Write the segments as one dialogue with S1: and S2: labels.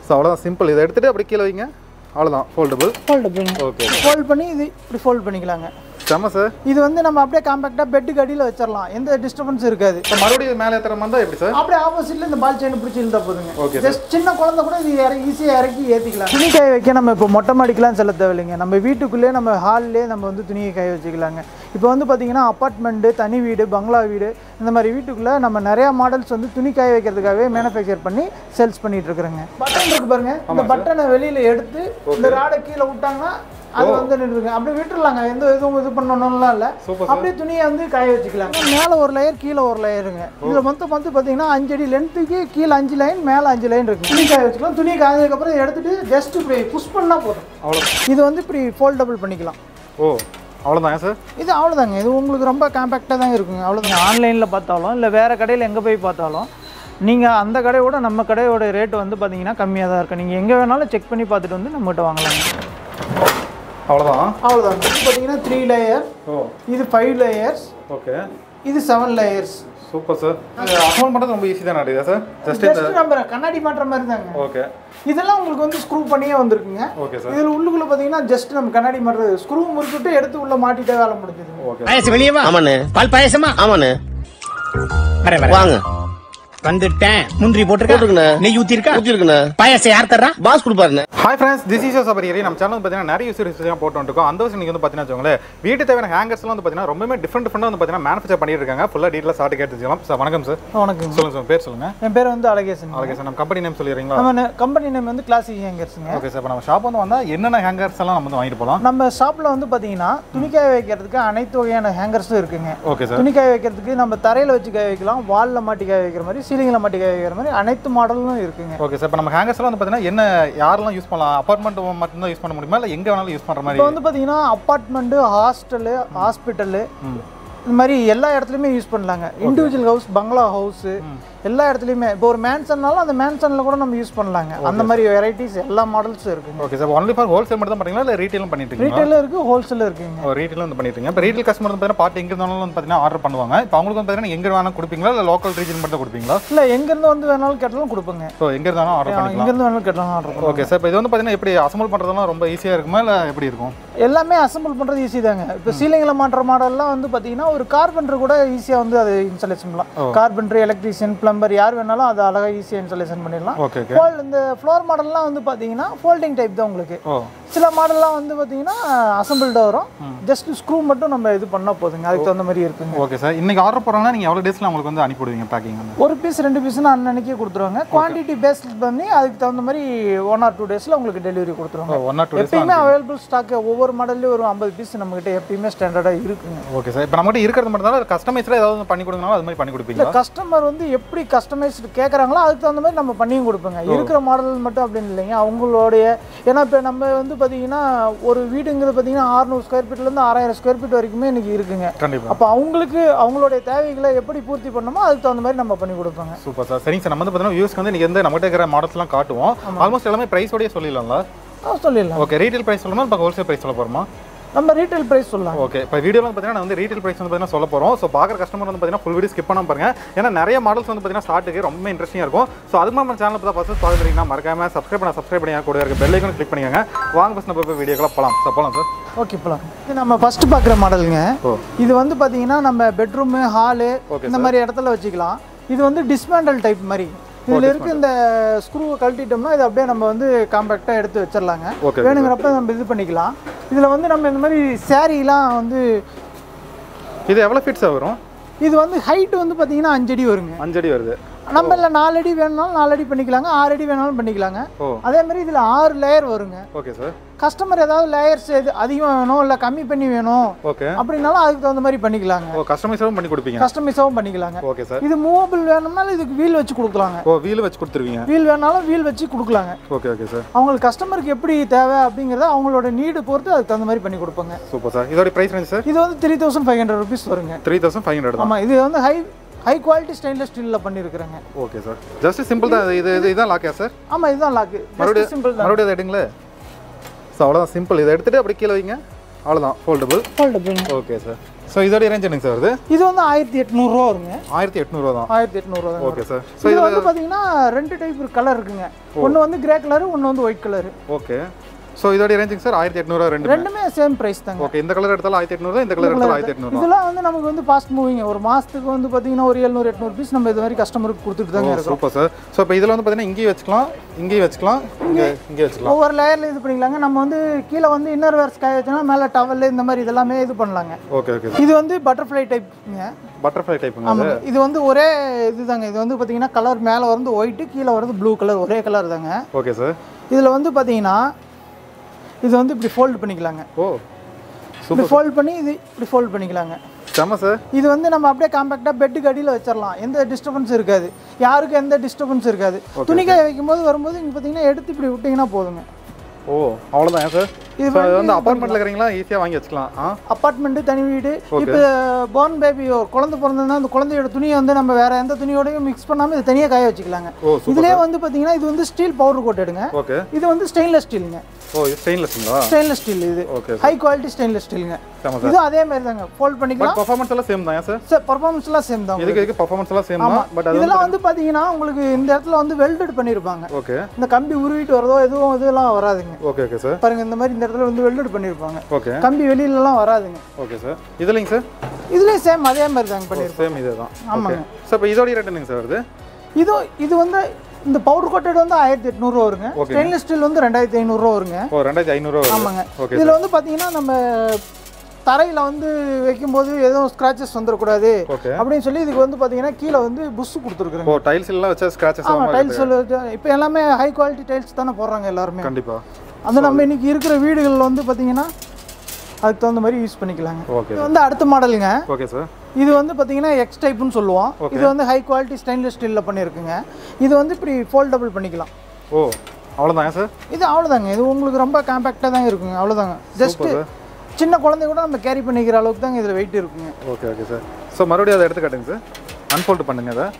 S1: So அவ்வளோதான் simple இதை எடுத்துகிட்டு அப்படி கீழே வைங்க அவ்வளோதான் ஃபோல்டபுள்
S2: ஃபோல்டு
S1: ஓகே
S2: ஃபோல்ட் பண்ணி இது இப்படி ஃபோல்ட் பண்ணிக்கலாங்க
S1: செம்ம சார்
S2: இது வந்து நம்ம அப்படியே காம்பேக்டாக பெட்டுக்கு அடியில் வச்சிடலாம் எந்த டிஸ்டர்பன்ஸ் இருக்காது
S1: இப்போ மறுபடியும் மேலே ஏற்றுற மாதிரி தான் எப்படி சார்
S2: அப்படியே ஆப்போசிட்ல இந்த பால் செயின் பிடிச்சி இழுத்தா போதுங்க
S1: Okay,
S2: ஜஸ்ட் சின்ன குழந்தை கூட இது இறக்கி ஈஸியாக இறக்கி ஏற்றிக்கலாம் துணி காய வைக்க நம்ம இப்போ மொட்டை மாடிக்கெலாம் செல்ல தேவையில்லைங்க நம்ம வீட்டுக்குள்ளே நம்ம ஹால்லே நம்ம வந்து துணியை காய வச்சுக்கலாங்க இப்போ வந்து பார்த்தீங்கன்னா அப்பார்ட்மெண்ட்டு தனி வீடு பங்களா வீடு இந்த மாதிரி வீட்டுக்குள்ளே நம்ம நிறையா மாடல்ஸ் வந்து துணி காய வைக்கிறதுக்காகவே மேனுஃபேக்சர் பண்ணி சேல்ஸ் பண்ணிட்டு இருக்கிறோங்க பட்டன் இருக்கு பாருங்க இந்த பட்டனை வெளியில் எடுத்து இந்த ராடை கீழே விட்டாங்கன்னா அது வந்து நின்றுங்க அப்படியே விட்டுறலாங்க எந்த இதுவும் இது பண்ணணும்லாம் இல்லை
S1: சூப்பர்
S2: அப்படியே துணியை வந்து காய வச்சுக்கலாம் மேலே ஒரு லேயர் கீழே ஒரு லேயருங்க இதில் மொத்தம் வந்து பார்த்தீங்கன்னா அஞ்சு அடி லென்த்துக்கு கீழே அஞ்சு லைன் மேலே அஞ்சு லைன் இருக்கு துணி காய வச்சுக்கலாம் துணி காய்ஞ்சதுக்கப்புறம் இதை எடுத்துட்டு ஜஸ்ட் இப்படி புஷ் பண்ணால் போதும்
S1: அவ்வளோ
S2: இது வந்து இப்படி ஃபோல்டபுள் பண்ணிக்கலாம்
S1: ஓ அவ்வளோதாங்க சார்
S2: இது அவ்வளோதாங்க இது உங்களுக்கு ரொம்ப காம்பேக்டாக தான் இருக்குங்க அவ்வளோதாங்க ஆன்லைனில் பார்த்தாலும் இல்லை வேறு கடையில் எங்கே போய் பார்த்தாலும் நீங்கள் அந்த கடையோட நம்ம கடையோட ரேட் வந்து பார்த்தீங்கன்னா கம்மியாக தான் இருக்கும் நீங்கள் எங்கே வேணாலும் செக் பண்ணி பார்த்துட்டு வந்து நம்மகிட்ட வாங்கலாங்க
S1: அவ்வளோதான்
S2: அவ்வளோதான் இது பார்த்தீங்கன்னா த்ரீ லேயர்
S1: ஓ
S2: இது ஃபைவ் லேயர்ஸ்
S1: ஓகே
S2: இது seven layers
S1: super sir amount பண்ணுறது ரொம்ப ஈஸி தான் நடக்குதா சார் ஜஸ்ட் இந்த
S2: ஜஸ்ட் நம்ம கண்ணாடி மாட்டுற மாதிரி தாங்க
S1: ஓகே
S2: இதெல்லாம் உங்களுக்கு வந்து ஸ்க்ரூ பண்ணியே வந்திருக்குங்க
S1: ஓகே சார்
S2: இதில் உள்ளுக்குள்ள பார்த்தீங்கன்னா ஜஸ்ட் நம்ம கண்ணாடி மாட்டுறது ஸ்க்ரூ முறுக்கிட்டு எடுத்து உள்ள மாட்டிட்டே வேலை முடிஞ்சது
S1: ஓகே
S3: பாயசம் வெளியே வா
S4: ஆமாண்ணே
S3: பால் பாயசமா
S4: ஆமாண்ணே
S3: வர வர
S4: வாங்க
S3: வந்துட்டேன் முந்திரி போட்டிருக்கா
S4: போட்டிருக்கண்ணே.
S3: நெய் ஊத்தி இருக்கா
S4: ஊத்தி இருக்குண்ணே
S3: பாயசம் யார் தர்றா
S4: பாஸ் கொடுப்பாருண்ணே
S1: hi friends this is Sabari நம்ம சேனல் பார்த்தீங்கன்னா நிறைய யூஸ் ரிசர்ச் போட்டு வந்துருக்கோம் அந்த வருஷம் நீங்கள் வந்து பார்த்தீங்கன்னா வச்சுக்கோங்களேன் வீட்டு தேவையான ஹேங்கர்ஸ்லாம் வந்து பார்த்தீங்கன்னா ரொம்பவே டிஃப்ரெண்ட் டிஃப்ரெண்டாக வந்து பார்த்தீங்கன்னா மேனுஃபேக்சர் பண்ணிட்டு இருக்காங்க ஃபுல்லாக டீட்டெயிலாக சாட்டு கேட்டு வச்சுக்கலாம் சார் வணக்கம் சார்
S2: வணக்கம்
S1: சொல்லுங்கள் சார் பேர் சொல்லுங்கள்
S2: என் பேர் வந்து அழகேசன்
S1: ஓகே சார் நம்ம கம்பெனி நேம் சொல்லிடுறீங்களா
S2: நம்ம கம்பெனி நேம் வந்து கிளாசிக் ஹேங்கர்ஸுங்க
S1: ஓகே சார் இப்போ நம்ம ஷாப் வந்து வந்தால் என்னென்ன ஹேங்கர்ஸ் எல்லாம் நம்ம வந்து வாங்கிட்டு போகலாம்
S2: நம்ம ஷாப்பில் வந்து பார்த்தீங்கன்னா துணிக்காய வைக்கிறதுக்கு அனைத்து வகையான ஹேங்கர்ஸும் இருக்குங்க
S1: ஓகே சார்
S2: துணிக்காய வைக்கிறதுக்கு நம்ம தரையில் வச்சு காய வைக்கலாம் வாலில் மாட்டி காய வைக்கிற மாதிரி சீலிங்கில் மாட்டி காய வைக்கிற மாதிரி அனைத்து மாடலும் இருக்குங்க
S1: ஓகே சார் இப்போ நம்ம ஹேங்கர்ஸ் எல்லாம் வந்து பார்த்தீங்கன்னா என்ன யாரெல்லாம் யூஸ் பண்ணலாம் அப்பார்ட்மெண்ட் மட்டும்தான் யூஸ் பண்ண முடியுமா இல்லை எங்கே வேணாலும் யூஸ் பண்ணுற மாதிரி
S2: இப்போ வந்து பார்த்தீங்கன்னா அப்பார்ட்மெண்ட்டு ஹாஸ்டலு ஹாஸ்பிட்டலு இந்த மாதிரி எல்லா இடத்துலையுமே யூஸ் பண்ணலாங்க இண்டிவிஜுவல் ஹவுஸ் பங்களா ஹவுஸு எல்லா இடத்துலையுமே இப்போ ஒரு மேன்சன்னாலும் அந்த மேன்சனில் கூட நம்ம யூஸ் பண்ணலாங்க அந்த மாதிரி வெரைட்டிஸ் எல்லா மாடல்ஸும் இருக்குங்க
S1: okay sir only for wholesale மட்டும் தான் பண்ணுறீங்களா இல்லை ரீட்டெயிலும் பண்ணிட்டு இருக்கீங்களா
S2: ரீட்டைலும் இருக்குது ஹோல்சேலும் இருக்குங்க
S1: ஓ ரீட்டெயில் வந்து பண்ணிட்டு இருக்கீங்க இப்போ ரீட்டெயில் கஸ்டமர் வந்து பார்த்தீங்கன்னா பார்ட்டி எங்கே இருந்தாலும் வந்து பார்த்தீங்கன்னா ஆர்டர் பண்ணுவாங்க இப்போ அவங்களுக்கு வந்து பார்த்தீங்கன்னா எங்கே வேணாலும் கொடுப்பீங்களா இல்லை லோக்கல் ரீஜன் மட்டும் கொடுப்பீங்களா
S2: இல்லை எங்கேருந்து வந்து வேணாலும் கேட்டாலும் கொடுப்போங்க
S1: ஸோ எங்கே இருந்தாலும் ஆர்டர் பண்ணிக்கலாம்
S2: எங்கேருந்து வேணாலும் கேட்டாலும் ஆர்டர் பண்ணுவோம்
S1: ஓகே சார் இப்போ இது வந்து பார்த்தீங்கன்னா எப்படி அசம்பிள் பண்ணுறதுலாம் ரொம்ப ஈஸியாக இருக்குமா இல்லை எப்படி இருக்கும்
S2: எல்லாமே அசம்பிள் பண்ணுறது ஈஸி தாங்க இப்போ சீலிங்கில் மாட்டுற மாடல்லாம் வந்து பார்த்தீங்கன்னா ஒரு கார்பெண்டர் கூட ஈஸியாக வந்து அது இன்ஸ்டாலேஷன் பண்ணலாம் கார்பெண்டர் எலக்ட்ரீஷியன் பிளம்பர் யார் வேணாலும் அதை அழகாக ஈஸியாக இன்ஸ்டாலேஷன் பண்ணிடலாம்
S1: ஓகே ஓகே
S2: ஃபோல் இந்த ஃப்ளோர் மாடல்லாம் வந்து பார்த்தீங்கன்னா ஃபோல்டிங் டைப் தான் உங்களுக்கு
S1: ஓ
S2: சில மாடல்லாம் வந்து பார்த்தீங்கன்னா அசம்பிள்டாக வரும் ஜஸ்ட் ஸ்க்ரூ மட்டும் நம்ம இது பண்ணால் போதுங்க அதுக்கு தகுந்த மாதிரி இருக்குங்க
S1: ஓகே சார் இன்னைக்கு ஆர்டர் போடுறாங்கன்னா நீங்கள் எவ்வளோ டேஸில் உங்களுக்கு வந்து அனுப்பிவிடுவீங்க பேக்கிங் வந்து
S2: ஒரு பீஸ் ரெண்டு பீஸ்னு அன்னன்னைக்கே கொடுத்துருவாங்க குவான்டிட்டி பேஸ் பண்ணி அதுக்கு தகுந்த மாதிரி ஒன் ஆர் டூ டேஸில் உங்களுக்கு டெலிவரி கொடுத்துருவாங்க
S1: ஒன் ஆர் டூ டேஸ்
S2: எப்பயுமே அவைலபிள் ஸ்டாக் ஒவ்வொரு மாடல்லையும் ஒரு ஐம்பது பீஸ் நம்மகிட்ட எப்பயுமே ஸ்டாண்டர்டாக இருக்குங்க
S1: ஓகே சார் இப்போ நம்மகிட்ட இருக்கிறது மட்டும் தான் கஸ்டமைஸில் ஏதாவது பண்ணி கொடுங்கனாலும் அது மாதிரி பண்ணி
S2: இல்லை
S1: கொடுப்பீங்களா
S2: கஸ்டமர் வந்து எப்படி கஸ்டமைஸ்டு கேட்குறாங்களோ அதுக்கு தகுந்த மாதிரி நம்ம பண்ணியும் கொடுப்போங்க இருக்கிற மாடல் மட்டும் அப்படின்னு இல்லைங்க அவங்களுடைய ஏன்னா இப்போ நம்ம வந்து பார்த்தீங்கன்னா ஒரு வீடுங்கிறது பார்த்தீங்கன்னா ஆறுநூறு ஸ்கொயர் ஃபீட்லேருந்து ஆறாயிரம் ஸ்கொயர் ஃபீட் வரைக்குமே இன்னைக்கு இருக்குங்க
S1: கண்டிப்பாக
S2: அப்போ அவங்களுக்கு அவங்களுடைய தேவைகளை எப்படி பூர்த்தி பண்ணணுமோ அதுக்கு தகுந்த மாதிரி நம்ம பண்ணி கொடுப்போங்க
S1: சூப்பர் சார் சரிங்க சார் நம்ம வந்து பார்த்தீங்கன்னா வியூஸ்க்கு வந்து நீங்கள் வந்து நம்மகிட்ட இருக்கிற மாடல்ஸ்லாம் காட்டுவோம் ஆல்மோஸ்ட் எல்லாமே ப்ரைஸோடய சொல்லிடலாம்ல
S2: ஆ, சொல்லிடலாம்
S1: ஓகே ரீட்டைல் ப்ரைஸ் சொல்லணுமா இப்போ ஹோல்சேல் ப்ரைஸ் சொல்ல போகிறோமா
S2: நம்ம ரீட்டைல் ப்ரைஸ் சொல்லலாம்
S1: ஓகே இப்போ வீடியோவில் வந்து பார்த்தீங்கன்னா நான் வந்து ரீட்டைல் ப்ரைஸ் வந்து பார்த்தீங்கன்னா சொல்ல போகிறோம் ஸோ பார்க்குற கஸ்டமர் வந்து பார்த்தீங்கன்னா ஃபுல் வீடியோ ஸ்கிப் பண்ணாம பாருங்க ஏன்னா நிறைய மாடல்ஸ் வந்து பார்த்தீங்கன்னா ஸ்டார்ட்டுக்கு ரொம்ப இன்ட்ரெஸ்டிங்காக இருக்கும் ஸோ அது மாதிரி நம்ம சேனல் பார்த்தா ஃபஸ்ட்டு பார்க்குறீங்கன்னா மறக்காம சப்ஸ்கிரைப் பண்ண சப்ஸ்கிரைப் பண்ணி கூட இருக்க பெல் ஐக்கன் கிளிக் பண்ணிக்கோங்க வாங்க ஃபஸ்ட் நம்ம போய் வீடியோக்கெல்லாம் போகலாம் சார் போகலாம் சார்
S2: ஓகே போகலாம் இது நம்ம ஃபஸ்ட்டு பார்க்குற மாடலுங்க
S1: ஓ
S2: இது வந்து பார்த்தீங்கன்னா நம்ம பெட்ரூமு ஹாலு
S1: Okay,
S2: இந்த மாதிரி இடத்துல வச்சுக்கலாம் இது வந்து டிஸ்மேண்டல் டைப் மாதிரி இதில் இருக்க இந்த ஸ்க்ரூவை கழட்டிட்டோம்னா இது அப்படியே நம்ம வந்து காம்பேக்டாக எடுத்து வச்சிடலாங்க
S1: Okay,
S2: வேணுங்கிறப்ப நம்ம இது பண்ணிக்கலாம் இதில் வந்து நம்ம இந்த மாதிரி சாரீலாம் வந்து
S1: இது எவ்வளோ ஃபீட்ஸாக வரும்
S2: இது வந்து ஹைட் வந்து பார்த்தீங்கன்னா அஞ்சடி வருங்க
S1: அஞ்சடி வருது
S2: நம்ம இல்லை நாலு அடி வேணும்னாலும் நாலு அடி பண்ணிக்கலாங்க ஆறு அடி வேணாலும் பண்ணிக்கலாங்க
S1: ஓ
S2: அதே மாதிரி இதில் ஆறு லேயர் வருங்க
S1: ஓகே சார்
S2: கஸ்டமர் ஏதாவது லேயர்ஸ் எது அதிகமாக வேணும் இல்லை கம்மி பண்ணி வேணும்
S1: ஓகே
S2: அப்படின்னாலும் அதுக்கு தகுந்த மாதிரி பண்ணிக்கலாங்க
S1: ஓ கஸ்டமைஸாகவும் பண்ணி கொடுப்பீங்க
S2: கஸ்டமைஸாகவும் பண்ணிக்கலாங்க
S1: ஓகே சார்
S2: இது மூவபிள் வேணும்னாலும் இதுக்கு வீல் வச்சு கொடுக்கலாங்க
S1: ஓ வீல் வச்சு கொடுத்துருவீங்க
S2: வீல் வேணாலும் வீல் வச்சு கொடுக்கலாங்க
S1: ஓகே ஓகே சார்
S2: அவங்களுக்கு கஸ்டமருக்கு எப்படி தேவை அப்படிங்கிறத அவங்களோட நீடு பொறுத்து அதுக்கு தகுந்த மாதிரி பண்ணி கொடுப்பாங்க
S1: சூப்பர் சார் இதோட ப்ரைஸ் ரேஞ்ச் சார்
S2: இது வந்து three thousand five hundred rupees வருங்க
S1: த்ரீ தௌசண்ட் ஃபைவ் ஹண்ட்ரட் தான்
S2: ஆமாம் இது வந்து ஹை ஹை குவாலிட்டி ஸ்டெயின்லெஸ் ஸ்டீலில் பண்ணியிருக்கிறேங்க
S1: ஓகே சார் ஜஸ்ட் சிம்பிள் தான் இது இது இதுதான் லாக்கா சார்
S2: ஆமாம் இதுதான் லாக்கு
S1: மறுபடியும்
S2: சிம்பிள் தான்
S1: மறுபடியும் அதை எடுங்களே ஸோ அவ்வளோதான் சிம்பிள் இதை எடுத்துகிட்டு அப்படி கீழே வைங்க அவ்வளோதான் foldable
S2: foldable
S1: okay sir so இதோட ரேஞ்ச் என்னங்க சார் வருது
S2: இது வந்து ஆயிரத்தி எட்நூறுரூவா வருங்க
S1: ஆயிரத்தி எட்நூறுவா தான்
S2: ஆயிரத்தி எட்நூறுவா தான்
S1: ஓகே சார் ஸோ
S2: இது வந்து பார்த்தீங்கன்னா ரெண்டு டைப் கலர் இருக்குங்க ஒன்று வந்து கிரே கலர் ஒன்று வந்து ஒயிட் கலர்
S1: ஓகே ஸோ இதோட ரேஞ்சுங்க சார் ஆயிரத்தி எட்நூறுவா ரெண்டு
S2: ரெண்டுமே சேம் ப்ரைஸ் தாங்க
S1: ஓகே இந்த கலர் எடுத்தாலும் ஆயிரத்தி எட்நூறு இந்த கலர் எடுத்தாலும் ஆயிரத்தி எட்நூறு
S2: இதெல்லாம் வந்து நமக்கு வந்து ஃபாஸ்ட் மூவிங் ஒரு மாதத்துக்கு வந்து பார்த்தீங்கன்னா ஒரு எழுநூறு எட்நூறு பீஸ் நம்ம இது மாதிரி கஸ்டமருக்கு கொடுத்துட்டு தாங்க இருக்கோம்
S1: சூப்பர் சார் ஸோ இப்போ இதில் வந்து பார்த்தீங்கன்னா இங்கேயும் வச்சுக்கலாம் இங்கேயும் வச்சுக்கலாம் இங்கே இங்கே வச்சுக்கலாம்
S2: ஒவ்வொரு லேயரில் இது பண்ணிக்கலாங்க நம்ம வந்து கீழே வந்து இன்னர் வேர்ஸ் காய வச்சோம்னா மேலே டவல் இந்த மாதிரி இதெல்லாமே இது பண்ணலாங்க
S1: ஓகே ஓகே
S2: இது வந்து பட்டர்ஃப்ளை டைப்ங்க
S1: பட்டர்ஃப்ளை டைப்புங்க அது
S2: ஆமாங்க இது வந்து ஒரே இதுதாங்க இது வந்து பார்த்தீங்கன்னா கலர் மேலே வந்து ஒயிட்டு கீழே வரது ப்ளூ கலர் ஒரே கலர் தாங்க
S1: ஓகே சார்
S2: இதில் வந்து பார்த்தீங்கன்னா இது வந்து இப்படி ஃபோல்டு பண்ணிக்கலாங்க
S1: ஓ
S2: இப்படி ஃபோல்ட் பண்ணி இது இப்படி ஃபோல்ட் பண்ணிக்கலாங்க
S1: செம்ம சார்
S2: இது வந்து நம்ம அப்படியே காம்பேக்டாக பெட்டுக்கு அடியில் வச்சிடலாம் எந்த டிஸ்டர்பன்ஸ் இருக்காது யாருக்கும் எந்த டிஸ்டர்பன்ஸ் இருக்காது துணிக்காய வைக்கும்போது வரும்போது இங்கே பார்த்தீங்கன்னா எடுத்து இப்படி விட்டிங்கன்னா போதுங்க
S1: ஓ அவ்வளோதான் சார்
S2: இது
S1: ஸோ இது வந்து அப்பார்ட்மெண்ட்டில் இருக்கிறீங்களா ஈஸியாக வாங்கி வச்சுக்கலாம் ஆ
S2: அப்பார்ட்மெண்ட்டு தனி வீடு இப்போ பார்ன் பேபி குழந்தை பிறந்ததுன்னா அந்த குழந்தையோட துணியை வந்து நம்ம வேற எந்த துணியோடையும் மிக்ஸ் பண்ணாமல் இது தனியாக காய வச்சுக்கலாங்க
S1: ஓ சூப்பர்
S2: இதுலேயே வந்து பார்த்தீங்கன்னா இது வந்து ஸ்டீல் பவுடர் கோட்டடுங்க
S1: ஓகே
S2: இது வந்து ஸ்டெயின்லெஸ் ஸ்டீலுங்க
S1: ஓ இது ஸ்டெயின்லெஸ்ங்களா
S2: ஸ்டெயின்லெஸ் ஸ்டீல் இது
S1: ஓகே
S2: ஹை குவாலிட்டி ஸ்டெயின்லெஸ் ஸ்டீலுங்க
S1: செம்ம
S2: இதுவும் அதே மாதிரி தாங்க ஃபோல்ட் பண்ணிக்கலாம்
S1: பட் பர்ஃபார்மன்ஸ் எல்லாம் சேம் தான் சார்
S2: சார் பர்ஃபார்மன்ஸ்லாம் சேம் தான்
S1: இதுக்கு இதுக்கு பர்ஃபார்மன்ஸ் எல்லாம் சேம் தான் பட் அது
S2: இதெல்லாம் வந்து பார்த்தீங்கன்னா உங்களுக்கு இந்த இடத்துல வந்து வெல்டட் பண்ணியிருப்பாங்க
S1: ஓகே
S2: இந்த கம்பி உருவிட்டு வரதோ எதுவும் இதெல்லாம் வராதுங்க
S1: ஓகே ஓகே சார்
S2: பாருங்க இந்த மாதிரி இந்த இடத்துல வந்து வெல்டட் பண்ணியிருப்பாங்க
S1: ஓகே
S2: கம்பி வெளியிலலாம் வராதுங்க
S1: ஓகே சார் இதுலைங்க சார்
S2: இதுலேயும் சேம் அதே மாதிரி தாங்க பண்ணியிருப்பாங்க
S1: சேம் இதே தான் ஓகே
S2: ஆமாங்க.
S1: சார் இப்போ இதோட ரேட் என்னங்க சார் வருது
S2: இது இது வந்து இந்த பவுடர் கோட்டட் வந்து ஆயிரத்தி எட்நூறுவா வருங்க
S1: Okay.
S2: ஸ்டெயின்லெஸ் ஸ்டீல் வந்து ரெண்டாயிரத்தி ஐநூறுரூவா வருங்க
S1: ஓ ரெண்டாயிரத்தி ஐநூறுரூவா வருது
S2: ஆமாங்க
S1: ஓகே
S2: இதில் வந்து பார்த்தீங்கன்னா நம்ம தரையில் வந்து வைக்கும்போது எதுவும் ஸ்க்ராச்சஸ் வந்துடக்கூடாது
S1: ஓகே
S2: அப்படின்னு சொல்லி இதுக்கு வந்து பார்த்தீங்கன்னா கீழே வந்து புஷ் கொடுத்துருக்குறேங்க
S1: ஓ டைல்ஸ் எல்லாம் வச்சா ஸ்க்ராச்சஸ்
S2: ஆமாம்
S1: ஆகாம
S2: டைல்ஸ் இப்போ எல்லாமே ஹை குவாலிட்டி டைல்ஸ் தானே போடுறாங்க எல்லாருமே
S1: கண்டிப்பா
S2: அது நம்ம இன்னைக்கு இருக்கிற வீடுகளில் வந்து பார்த்தீங்கன்னா அதுக்கு தகுந்த மாதிரி யூஸ் பண்ணிக்கலாங்க
S1: ஓகே
S2: இது வந்து அடுத்த மாடலுங்க
S1: ஓகே சார்
S2: இது வந்து பார்த்தீங்கன்னா எக்ஸ் டைப்னு சொல்லுவோம் இது வந்து ஹை குவாலிட்டி ஸ்டெயின்லெஸ் ஸ்டீலில் பண்ணியிருக்குங்க இது வந்து இப்படி ஃபோல்டபுள் பண்ணிக்கலாம்
S1: ஓ அவ்வளோதாங்க சார்
S2: இது அவ்வளோதாங்க இது உங்களுக்கு ரொம்ப காம்பேக்டாக தான் இருக்குங்க அவ்வளோதாங்க ஜஸ்ட்டு சின்ன குழந்தை கூட நம்ம கேரி பண்ணிக்கிற அளவுக்கு தாங்க இதில் வெயிட் இருக்குங்க
S1: ஓகே ஓகே சார் ஸோ மறுபடியும் அதை எடுத்து காட்டுங்க சார் அன்ஃபோல்டு பண்ணுங்க அதை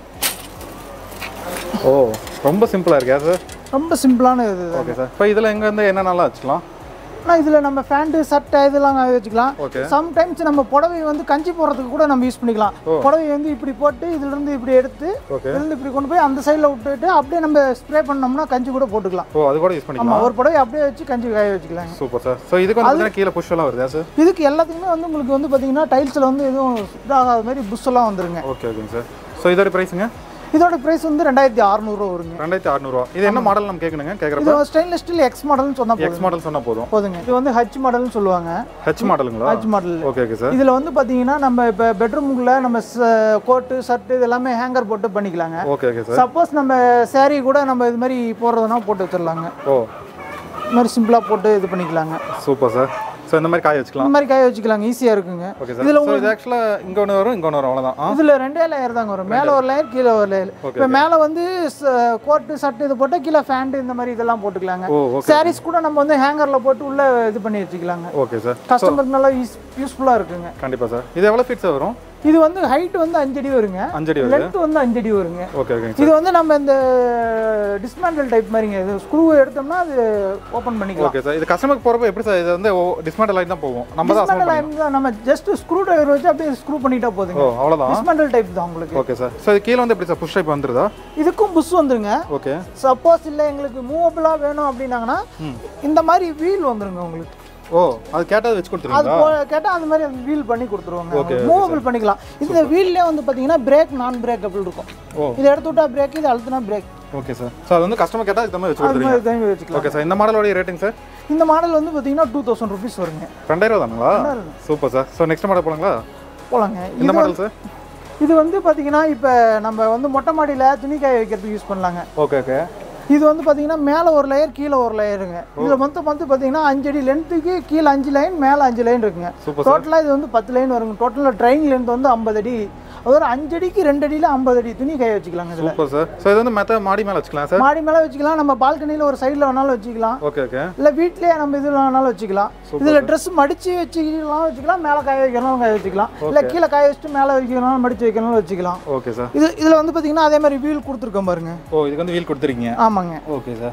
S1: ஓ ரொம்ப சிம்பிளாக இருக்கா சார்
S2: ரொம்ப சிம்பிளான இது தான்
S1: ஓகே சார் இப்போ இதில் எங்கே வந்து என்னென்னலாம் வச்சுக்கலாம்
S2: ஆனால் இதில் நம்ம பேண்ட்டு சட்டை இதெல்லாம் வச்சுக்கலாம்
S1: ஓகே
S2: சம்டைம்ஸ் நம்ம புடவை வந்து கஞ்சி போடுறதுக்கு கூட நம்ம யூஸ் பண்ணிக்கலாம் புடவை வந்து இப்படி போட்டு இதுல இருந்து இப்படி எடுத்து
S1: ஓகே
S2: இதுல இருந்து இப்படி கொண்டு போய் அந்த சைடில் விட்டுட்டு அப்படியே நம்ம ஸ்ப்ரே பண்ணோம்னா கஞ்சி கூட போட்டுக்கலாம்
S1: ஓ அது கூட யூஸ் பண்ணிக்கலாம்
S2: ஆமாம் ஒரு புடவை அப்படியே வச்சு கஞ்சி காய வச்சுக்கலாங்க
S1: சூப்பர் சார் ஸோ இதுக்கு வந்து பார்த்தீங்கன்னா கீழே புஷ் எல்லாம் வருதா சார்
S2: இதுக்கு எல்லாத்துக்குமே வந்து உங்களுக்கு வந்து பார்த்தீங்கன்னா டைல்ஸில் வந்து எதுவும் இதாகாத மாதிரி புஷ் எல்லாம் வந்துருங்க
S1: ஓகே ஓகேங்க சார் ஸோ இதோட ப்ரைஸுங்க
S2: இதோட ப்ரைஸ் வந்து ரெண்டாயிரத்தி அறநூறுவா வருங்க
S1: ரெண்டாயிரத்தி அறநூறுவா இது என்ன மாடல் நம்ம கேட்கணுங்க கேட்குறப்ப
S2: இது ஸ்டெயின்லெஸ் ஸ்டீல் எக்ஸ் மாடல்னு சொன்னா போதும்
S1: எக்ஸ் மாடல் சொன்னால் போதும்
S2: போதுங்க இது வந்து ஹச் மாடல்னு சொல்லுவாங்க
S1: ஹெச் மாடலுங்களா
S2: H model
S1: okay okay sir
S2: இதில் வந்து பார்த்தீங்கன்னா நம்ம இப்போ பெட்ரூமுக்குள்ள நம்ம கோட்டு ஷர்ட் இது எல்லாமே ஹேங்கர் போட்டு பண்ணிக்கலாங்க
S1: ஓகே ஓகே சார்
S2: சப்போஸ் நம்ம saree கூட நம்ம இது மாதிரி போடுறதுனா போட்டு வச்சிடலாங்க
S1: ஓ
S2: இது மாதிரி சிம்பிளாக போட்டு இது பண்ணிக்கலாங்க
S1: சூப்பர் சார் ஸோ இந்த மாதிரி காய வச்சுக்கலாம்
S2: இந்த மாதிரி காய வச்சுக்கலாங்க ஈஸியாக இருக்குங்க
S1: ஓகே சார் ஸோ இது ஆக்சுவலாக இங்கே ஒன்று வரும் இங்கே ஒன்று வரும் அவ்வளோதான் ஆ
S2: இதில் ரெண்டே லேயர் தாங்க வரும் மேலே ஒரு லேயர் கீழே ஒரு லேயர் இப்போ மேலே வந்து கோட்டு ஷர்ட் இது போட்டால் கீழே ஃபேண்ட் இந்த மாதிரி இதெல்லாம் போட்டுக்கலாங்க
S1: ஓ ஓகே
S2: சாரீஸ் கூட நம்ம வந்து ஹேங்கரில் போட்டு உள்ளே இது பண்ணி வச்சுக்கலாங்க
S1: ஓகே சார்
S2: கஸ்டமருக்கு நல்லா யூஸ் யூஸ்ஃபுல்லாக இருக்குங்க
S1: கண்டிப்பாக சார் இது எவ்வளோ ஃபீட்ஸ் வரும்
S2: இது வந்து ஹைட் வந்து அஞ்சடி வருங்க
S1: அஞ்சடி வருது
S2: லென்த் வந்து அஞ்சடி வருங்க
S1: ஓகே ஓகேங்க
S2: இது வந்து நம்ம இந்த டிஸ்மேண்டல் டைப் மாதிரிங்க இது ஸ்க்ரூ எடுத்தோம்னா அது ஓப்பன் பண்ணிக்கலாம்
S1: ஓகே சார் இது கஸ்டமருக்கு போகிறப்ப எப்படி சார் இது வந்து டிஸ்மேண்டல் ஆகி தான் போகும் நம்ம தான்
S2: டிஸ்மேண்டல் ஆயிருந்தா நம்ம ஜஸ்ட் ஸ்க்ரூ டிரைவர் வச்சு அப்படியே ஸ்க்ரூ பண்ணிட்டா
S1: ஓ
S2: போதுங்க
S1: அவ்வளோதான்
S2: டிஸ்மேண்டல் டைப் தான் உங்களுக்கு
S1: ஓகே சார் ஸோ இது கீழே வந்து எப்படி சார் புஷ் டைப் வந்துருதா
S2: இதுக்கும் புஷ் வந்துருங்க
S1: ஓகே
S2: சப்போஸ் இல்லை எங்களுக்கு மூவபிளாக வேணும் அப்படின்னாங்கன்னா இந்த மாதிரி வீல் வந்துருங்க உங்களுக்கு
S1: ஓ அது கேட்டது வச்சு
S2: அது
S1: கொடுத்துருவீங்களா
S2: கேட்டால் அந்த மாதிரி வீல் பண்ணி
S1: Okay,
S2: கொடுத்துருவாங்க மூவபிள் பண்ணிக்கலாம் இந்த வீல்லே வந்து பார்த்தீங்கன்னா பிரேக் நான் பிரேக் அப்படி இருக்கும்
S1: ஓ
S2: இதை எடுத்து விட்டா பிரேக் இது அழுத்தினா பிரேக்
S1: ஓகே சார் ஸோ அது வந்து கஸ்டமர் கேட்டால் அதுக்கு மாதிரி வச்சு
S2: அது
S1: கொடுத்துருவீங்க
S2: மாதிரி தம்பி வச்சுக்கலாம்
S1: ஓகே சார் இந்த மாடலோடைய ரேட்டிங் சார்
S2: இந்த மாடல் வந்து பார்த்தீங்கன்னா டூ தௌசண்ட் ருபீஸ் வருங்க
S1: ரெண்டாயிரம் தானுங்களா super sir so next model போலாங்களா
S2: போலாங்க
S1: இந்த
S2: இது
S1: மாடல் சார்
S2: இது வந்து பார்த்தீங்கன்னா இப்போ நம்ம வந்து மொட்டை மாடியில் துணி காய வைக்கிறதுக்கு யூஸ் பண்ணலாங்க
S1: ஓகே ஓகே
S2: இது வந்து பார்த்தீங்கன்னா மேலே ஒரு லேயர் கீழே ஒரு லேயருங்க இதில் மொத்தம் வந்து பார்த்தீங்கன்னா அஞ்சு அடி லென்த்துக்கு கீழே அஞ்சு லைன் மேலே அஞ்சு லைன் இருக்குங்க
S1: Super,
S2: டோட்டலாக இது வந்து பத்து லைன் வருங்க டோட்டலாக ட்ரைங் லென்த் வந்து ஐம்பது அடி அதாவது அஞ்சு அடிக்கு ரெண்டு அடியில் ஐம்பது அடி துணி காய வச்சுக்கலாங்க இதில்
S1: சூப்பர் சார் ஸோ இது வந்து மெத்த மாடி மேலே வச்சுக்கலாம் சார்
S2: மாடி மேலே வச்சுக்கலாம் நம்ம பால்கனியில் ஒரு சைடில் வேணாலும் வச்சுக்கலாம்
S1: ஓகே ஓகே
S2: இல்லை வீட்லயே நம்ம இதில் வேணாலும் வச்சுக்கலாம் இதில் ட்ரெஸ் மடிச்சு வச்சுக்கலாம் வச்சுக்கலாம் மேலே காய வைக்கணும் காய வச்சுக்கலாம் இல்லை கீழே காய வச்சுட்டு மேலே வைக்கணும் மடிச்சு வைக்கணும் வச்சுக்கலாம்
S1: ஓகே சார்
S2: இது இதில் வந்து பார்த்தீங்கன்னா அதே மாதிரி வீல் கொடுத்துருக்கோம் பாருங்க
S1: ஓ இதுக்கு வந்து வீல் கொடுத்துருக்கீங்க
S2: ஆமாங்க
S1: ஓகே சார்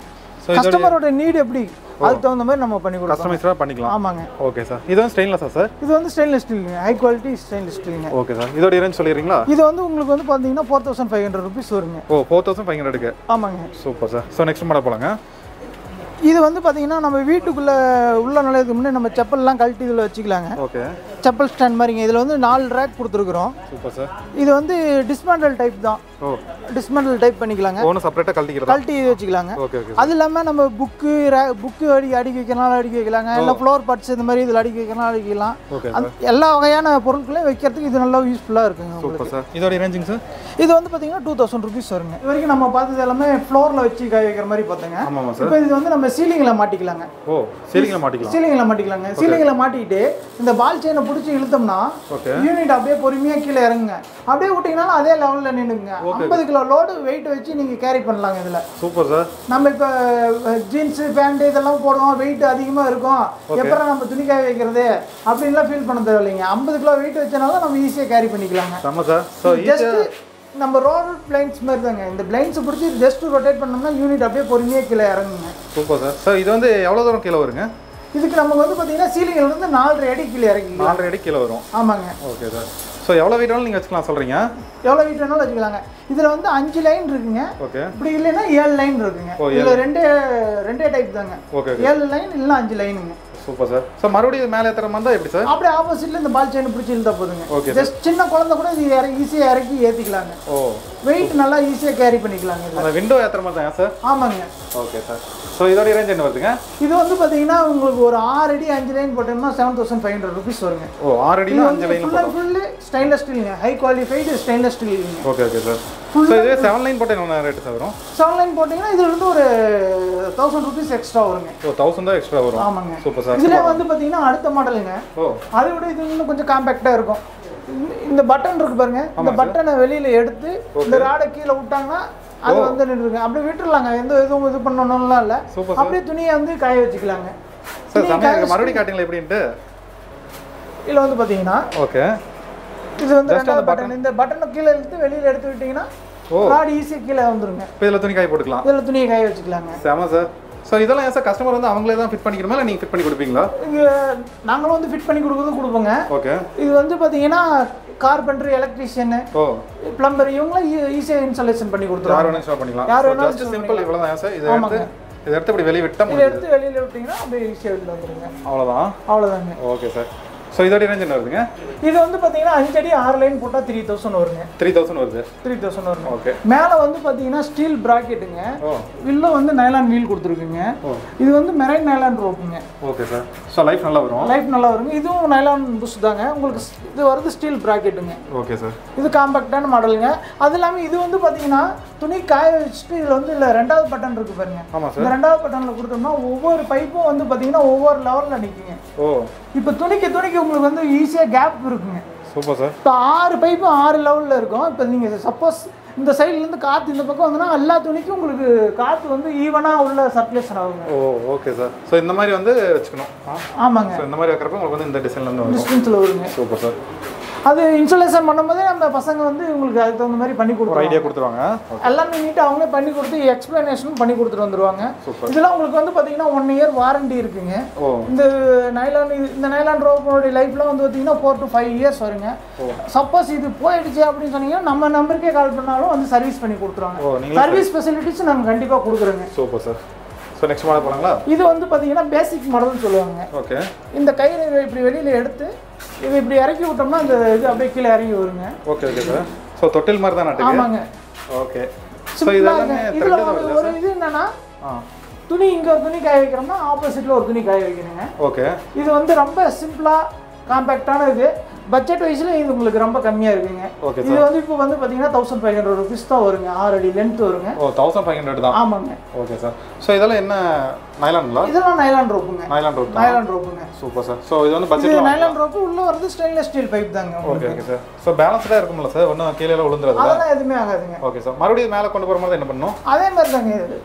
S1: ஸோ இதோட
S2: கஸ்டமரோட நீடு எப்படி அதுக்கு தகுந்த மாதிரி நம்ம பண்ணி கொடுக்கலாம்
S1: கஸ்டமைஸ்டாக பண்ணிக்கலாம்
S2: ஆமாங்க
S1: ஓகே சார் இது வந்து ஸ்டெயின்லெஸ்ஸா சார்
S2: இது வந்து ஸ்டெயின்லெஸ் ஸ்டீலுங்க ஹை குவாலிட்டி ஸ்டெயின்லெஸ் ஸ்டீலுங்க
S1: ஓகே சார் இதோட ரேஞ்ச் சொல்லிடுறீங்களா
S2: இது வந்து உங்களுக்கு வந்து பார்த்தீங்கன்னா four thousand five hundred rupees வருங்க
S1: ஓ ஃபோர் தௌசண்ட் ஃபைவ் ஹண்ட்ரடுக்கு
S2: ஆமாங்க
S1: super sir so next model போலாங்க
S2: இது வந்து பார்த்தீங்கன்னா நம்ம வீட்டுக்குள்ளே உள்ள நுழையதுக்கு முன்னாடி நம்ம செப்பல்லாம் கழட்டி இதில் வச்சுக்கலாங்க
S1: ஓகே
S2: செப்பல் ஸ்டாண்ட் மாதிரிங்க இதில் வந்து நாலு ரேக் கொடுத்துருக்குறோம்
S1: சூப்பர் சார்
S2: இது வந்து டிஸ்மேண்டல் டைப் தான்
S1: ஓ
S2: டிஸ்மேண்டல் டைப் பண்ணிக்கலாங்க
S1: ஒன்று செப்பரேட்டாக கழட்டிக்கிறதா
S2: கழட்டி வச்சுக்கலாங்க
S1: ஓகே ஓகே
S2: அது இல்லாமல் நம்ம புக்கு புக்கு அடி அடுக்கி வைக்கிறனால அடுக்கி வைக்கலாங்க இல்லை ஃப்ளோர் பார்ட்ஸ் இந்த மாதிரி இதில் அடுக்கி வைக்கிறனால அடிக்கலாம்
S1: ஓகே
S2: அந்த எல்லா வகையான பொருட்களையும் வைக்கிறதுக்கு இது நல்லா யூஸ்ஃபுல்லாக இருக்குங்க உங்களுக்கு
S1: சூப்பர் சார் இதோட ரேஞ்சிங் சார்
S2: இது வந்து பார்த்தீங்கன்னா டூ தௌசண்ட் ருபீஸ் வருங்க இது வரைக்கும் நம்ம பார்த்தது எல்லாமே ஃப்ளோரில் வச்சு காய வைக்கிற மாதிரி பார்த்தோங்க
S1: ஆமாம் சார்
S2: இப்போ இது வந்து நம்ம சீலிங்கில் மாட்டிக்கலாங்க
S1: ஓ சீலிங்கில் மாட்டிக்கலாம்
S2: சீலிங்கில் மாட்டிக்கலாங்க சீலிங்கில் மாட்டிக்கிட்டு இந்த பால் செயினை பிடிச்சி இழுத்தோம்னா
S1: ஓகே
S2: யூனிட் அப்படியே பொறுமையாக கீழே இறங்குங்க அப்படியே விட்டிங்கனாலும் அதே லெவலில் நின்றுங்க ஐம்பது கிலோ லோடு வெயிட் வச்சு நீங்கள் கேரி பண்ணலாங்க இதில்
S1: சூப்பர் சார்
S2: நம்ம இப்போ ஜீன்ஸு பேண்ட் இதெல்லாம் போடுவோம் வெயிட் அதிகமாக இருக்கும் எப்பறம் நம்ம துணி காய வைக்கிறது அப்படின்லாம் ஃபீல் பண்ண தேவையில்லைங்க ஐம்பது கிலோ வெயிட் வச்சனால நம்ம ஈஸியாக கேரி பண்ணிக்கலாங்க
S1: செம்ம சார் ஸோ
S2: ஜஸ்ட்
S1: ஈஸியாக
S2: நம்ம ரோல் பிளைன்ஸ் மாதிரி தாங்க இந்த பிளைன்ஸ் பிடிச்சி ஜஸ்ட் ரொட்டேட் பண்ணோம்னா யூனிட் அப்படியே பொறுமையாக கீழே இறங்குங்க
S1: சூப்பர் சார் சார் இது வந்து எவ்வளோ தூரம் கீழே வருங்க
S2: இதுக்கு நமக்கு வந்து பார்த்தீங்கன்னா சீலிங்கில் இருந்து நாலரை அடி கீழே இறங்கிக்கலாம்
S1: நாலரை அடி கீழே வரும்
S2: ஆமாங்க
S1: ஓகே சார் ஸோ எவ்வளோ வெயிட் வேணாலும் நீங்கள் வச்சுக்கலாம் சொல்கிறீங்க
S2: எவ்வளோ வெயிட் வேணாலும் வச்சுக்கலாங்க இதில் வந்து அஞ்சு லைன் இருக்குங்க
S1: ஓகே
S2: இப்படி இல்லைன்னா ஏழு லைன் இருக்குங்க
S1: ஓ,
S2: இதில் ரெண்டே ரெண்டே டைப் தாங்க
S1: ஓகே ஓகே
S2: ஏழு லைன் இல்லைன்னா அஞ்சு லைனுங்க
S1: சூப்பர் சார் ஸோ மறுபடியும் மேலே ஏற்றுற மாதிரி தான் எப்படி சார்
S2: அப்படியே ஆப்போசிட்ல இந்த பால் செயின் பிடிச்சி இழுத்தா போதுங்க
S1: Okay,
S2: ஜஸ்ட் சின்ன குழந்தை கூட இது இறக்கி ஈஸியாக இறக்கி ஏற்றிக்கலாங்க
S1: ஓ
S2: வெயிட் நல்லா ஈஸியாக கேரி பண்ணிக்கலாங்க இதில்
S1: அந்த விண்டோ ஏற்றுற மாதிரி தான் சார்
S2: ஆமாங்க
S1: ஓகே சார் ஸோ இதோட ரேஞ்ச் என்ன வருதுங்க
S2: இது வந்து பார்த்தீங்கன்னா உங்களுக்கு ஒரு ஆறு அடி அஞ்சு லைன் போட்டோம்னா seven thousand five hundred rupees வருங்க
S1: ஓ ஆறு அடியில் அஞ்சு line
S2: full and full stainless ஸ்டீலுங்க ஹை குவாலிஃபைடு ஸ்டெயின்லெஸ் ஸ்டீலுங்க
S1: ஓகே ஓகே சார் ஸோ இதுவே செவன் லைன் போட்டால் என்ன ரேட்டு சார் வரும்
S2: செவன் லைன் போட்டிங்கன்னா இதுல இருந்து ஒரு தௌசண்ட் ருபீஸ் எக்ஸ்ட்ரா வருங்க
S1: ஓ தௌசண்ட் தான் எக்ஸ்ட்ரா வரும்
S2: ஆமாங்க
S1: சூப்பர் சார்
S2: இதுல வந்து பார்த்தீங்கன்னா அடுத்த மாடலுங்க
S1: ஓ
S2: அதை விட இது இன்னும் கொஞ்சம் காம்பேக்டாக இருக்கும் இந்த- இந்த பட்டன் இருக்கு பாருங்க இந்த பட்டனை வெளியில எடுத்து இந்த ராடை கீழே விட்டாங்கன்னா அது வந்து நின்றுங்க அப்படியே விட்டுறலாங்க எந்த இதுவும் இது பண்ணணும்லாம் இல்லை
S1: சூப்பர்
S2: அப்படியே துணியை வந்து காய வச்சுக்கலாங்க
S1: சார் செம்மையாக இருக்கு மறுபடியும் காட்டுங்களா எப்படின்ட்டு
S2: இதில் வந்து பார்த்தீங்கன்னா
S1: ஓகே
S2: இது வந்து ரெண்டாவது பட்டன் இந்த பட்டனை கீழே எடுத்து வெளியில எடுத்து விட்டீங்கன்னா
S1: ஓ.
S2: ராடு ஈஸியாக கீழே வந்துருங்க
S1: இப்போ இதில் துணி காய போட்டுக்கலாம்
S2: இதில் துணியை காய வச்சுக்கலாங்க
S1: செம சார் ஸோ இதெல்லாம் ஏன் சார் கஸ்டமர் வந்து அவங்களே தான் ஃபிட் பண்ணிக்கணுமா இல்லை நீங்கள் ஃபிட் பண்ணி கொடுப்பீங்களா
S2: இங்க நாங்களும் வந்து ஃபிட் பண்ணி கொடுக்குறது கொடுப்போங்க
S1: ஓகே
S2: இது வந்து பார்த்தீங்கன்னா கார்பெண்டர் எலக்ட்ரீஷியனு
S1: ஓ
S2: பிளம்பர் இவங்களாம் ஈஸியாக இன்ஸ்டாலேஷன் பண்ணி
S1: யார்
S2: கொடுத்துருவாங்க
S1: வேணாலும் இன்ஸ்டால் பண்ணிக்கலாம்
S2: யார்
S1: So,
S2: வேணாலும்
S1: just
S2: install
S1: சிம்பிள் இவ்வளோ தான் சார் இதை
S2: ஆமாங்க.
S1: எடுத்து இதை எடுத்து இப்படி வெளியே விட்டால்
S2: இதை எடுத்து வெளியில் விட்டிங்கன்னா அப்படியே ஈஸியாக வெளியில் வந்துருங்க
S1: அவ்வளோதான்
S2: அவ்வளோதாங்க
S1: ஓகே சார் ஸோ இதோட ரேஞ்ச் என்ன வருதுங்க
S2: இது வந்து பார்த்தீங்கன்னா அஞ்சு அடி ஆறு லைன் போட்டால் த்ரீ தௌசண்ட் வருங்க
S1: த்ரீ தௌசண்ட் வருது
S2: த்ரீ தௌசண்ட் வருங்க
S1: ஓகே
S2: மேலே வந்து பார்த்தீங்கன்னா ஸ்டீல் ப்ராக்கெட்டுங்க
S1: ஓ
S2: வில்ல வந்து நைலான் வீல் கொடுத்துருக்குங்க
S1: ஓ
S2: இது வந்து மெரைன் நைலான் ரோப்புங்க
S1: ஓகே சார் ஸோ லைஃப் நல்லா வரும்
S2: லைஃப் நல்லா வருங்க இதுவும் நைலான் புஷ் தாங்க உங்களுக்கு ஸ்- இது வருது ஸ்டீல் ப்ராக்கெட்டுங்க
S1: ஓகே சார்
S2: இது காம்பேக்டான மாடலுங்க அது இல்லாமல் இது வந்து பார்த்தீங்கன்னா துணி காய வச்சுட்டு இதில் வந்து இல்லை ரெண்டாவது பட்டன் இருக்கு பாருங்க
S1: ஆமாம் சார்
S2: இந்த ரெண்டாவது பட்டனில் கொடுத்தோம்னா ஒவ்வொரு பைப்பும் வந்து பார்த்தீங்கன்னா ஒவ்வொரு லெவலில் நிற்குங்க
S1: ஓ
S2: இப்போ துணிக்கு துணிக்கு உங்களுக்கு வந்து ஈஸியாக கேப் இருக்குங்க
S1: சூப்பர் சார்
S2: இப்போ ஆறு பைப்பு ஆறு லெவலில் இருக்கும் இப்போ நீங்கள் சப்போஸ் இந்த சைட்லேருந்து காற்று இந்த பக்கம் வந்தோன்னா எல்லா துணிக்கும் உங்களுக்கு காற்று வந்து ஈவனாக உள்ள சர்க்குலேஷன் ஆகுங்க
S1: ஓ ஓகே சார் ஸோ இந்த மாதிரி வந்து வச்சுக்கணும் ஆ
S2: ஆமாங்க
S1: ஸோ இந்த மாதிரி வைக்கிறப்ப உங்களுக்கு வந்து இந்த டிசைன்லேருந்து வரும்
S2: டிஸ்டன்ஸில் வருங்க
S1: சூப்பர் சார்
S2: அது இன்ஸ்டாலேஷன் பண்ணும்போதே நம்ம பசங்க வந்து உங்களுக்கு அதுக்கு தகுந்த மாதிரி பண்ணி
S1: ஒரு
S2: கொடுக்குறோம்
S1: ஐடியா கொடுத்துருவாங்க
S2: எல்லாமே நீட்டாக அவங்களே பண்ணி கொடுத்து எக்ஸ்பிளனேஷன் பண்ணி கொடுத்துட்டு வந்துருவாங்க
S1: Super.
S2: இதெல்லாம் உங்களுக்கு வந்து பார்த்தீங்கன்னா ஒன் இயர் வாரண்டி இருக்குங்க
S1: ஓ
S2: இந்த நைலான் இந்த நைலான் ரோப்போடைய லைஃப்லாம் வந்து பார்த்தீங்கன்னா ஃபோர் டு ஃபைவ் இயர்ஸ் வருங்க சப்போஸ் இது போயிடுச்சு அப்படின்னு சொன்னீங்கன்னா நம்ம நம்பருக்கே கால் பண்ணாலும் வந்து சர்வீஸ் பண்ணி
S1: ஓ,
S2: கொடுத்துருவாங்க
S1: நீங்களே
S2: சர்வீஸ் ஃபெசிலிட்டிஸ் நாங்கள் கண்டிப்பாக கொடுக்குறோங்க
S1: super sir so next model போகலாங்களா
S2: இது வந்து பார்த்தீங்கன்னா பேசிக் மாடல்னு சொல்லுவாங்க
S1: ஓகே
S2: இந்த கயிறு இப்படி வெளியில் எடுத்து இது இப்படி இறக்கி விட்டோம்னா அந்த இது அப்படியே கீழே இறங்கி வருங்க
S1: ஓகே ஓகே சார் ஸோ தொட்டில் மாதிரி தான் நாட்டுக்கு
S2: ஆமாங்க
S1: ஓகே ஸோ
S2: சிம்பிளாக
S1: இதெல்லாமே
S2: இருக்கு இதில்
S1: த்ரெட்டு தான்
S2: ஒரு
S1: வருதா
S2: ஒரு இது என்னன்னா
S1: ஆ
S2: துணி இங்கே ஒரு துணி காய வைக்கிறோம்னா ஆப்போசிட்டில் ஒரு துணி காய வைக்கணுங்க
S1: ஓகே
S2: இது வந்து ரொம்ப சிம்பிளாக காம்பேக்டான இது பட்ஜெட் வைஸில் இது உங்களுக்கு ரொம்ப கம்மியாக இருக்குங்க
S1: ஓகே
S2: இது வந்து இப்போ வந்து பார்த்தீங்கன்னா தௌசண்ட் ஃபைவ் ஹண்ட்ரட் ருபீஸ் தான் வருங்க ஆறு அடி லென்த் வருங்க
S1: ஓ தௌசண்ட் ஃபைவ் ஹண்ட்ரட் தான்
S2: ஆமாங்க
S1: ஓகே சார் ஸோ இதெல்லாம் என்ன நைலானுங்களா
S2: இதெல்லாம் நைலான் ரோப்புங்க
S1: நைலான் ரோட் தான்
S2: நைலான் ரோப்புங்க
S1: சூப்பர் சார் ஸோ இது வந்து
S2: இது
S1: பட்ஜெட்டில்
S2: நைலான் ரோப்பு உள்ள வரது ஸ்டெயின்லெஸ் ஸ்டீல் பைப் தாங்க
S1: ஓகே
S2: உங்களுக்கு.
S1: ஓகே சார் ஸோ பேலன்ஸ்டாக இருக்கும்ல சார் ஒன்றும் கீழே விழுந்துறது
S2: அதெல்லாம் எதுவுமே ஆகாதுங்க
S1: ஓகே சார் மறுபடியும் மேலே கொண்டு போகிற மாதிரி என்ன பண்ணணும்
S2: அதே மாதிரி தாங்க இது